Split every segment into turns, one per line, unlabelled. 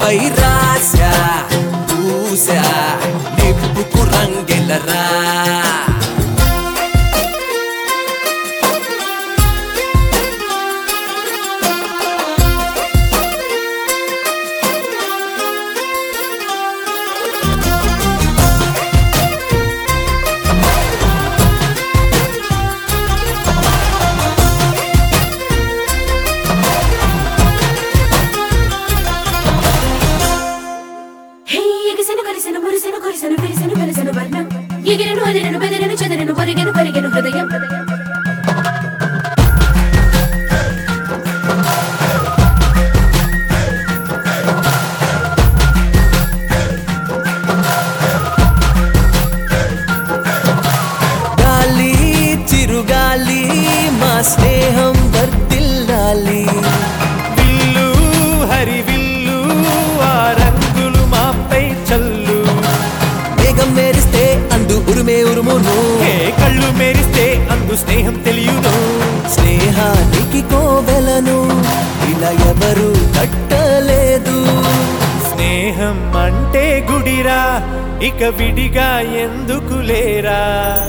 నీపై రాశా పూసా నిప్పుకు రంగెలరా
హే ఎగిసెను కలిసెను మురిసెను కురిసెను విరిసెను వెలిసెను వర్ణం ఎగిరెను అదిరెను బెదిరెను చెదరెను పరిగెను పరిగెను హృదయం
గాలి చిరుగాలి మా స్నేహం వర్తిల్లాలి
విల్లు హరివిల్లు ఆ రంగులు మాపై చల్లు
మేఘం మేరిస్తే అందు ఉరుమే ఉరుమును
హే కళ్ళు మెరిస్తే అందు స్నేహం తెలియను
స్నేహానికి కోవెలను ఇలా ఎవరు కట్టలేదు
స్నేహం అంటే గుడిరా ఇక విడిగా ఎందుకు లేరా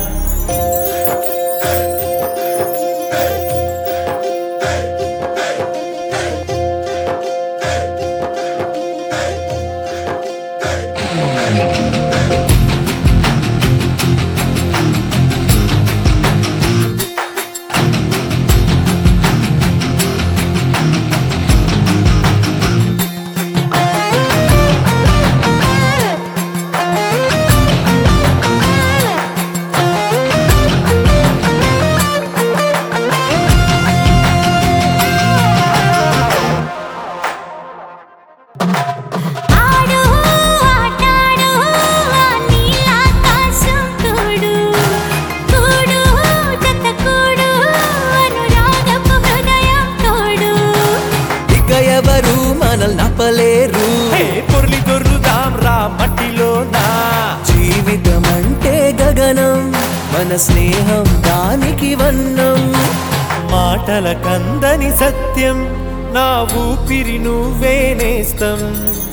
ఆడు ఆటాడు ఆ నీలాకాశం తోడు కూడు జత కూడు అనురాగపు హృదయం తోడు
ఇక ఎవరు మనల్ నప్పలేరు
హే పొర్లి దొర్లుదాం రా మట్టిలోనా
జీవితం అంటే గగనం మన స్నేహం దానికి వన్నం
మాటల కందని సత్యం నా ఊపిరి నువ్వే నేస్తం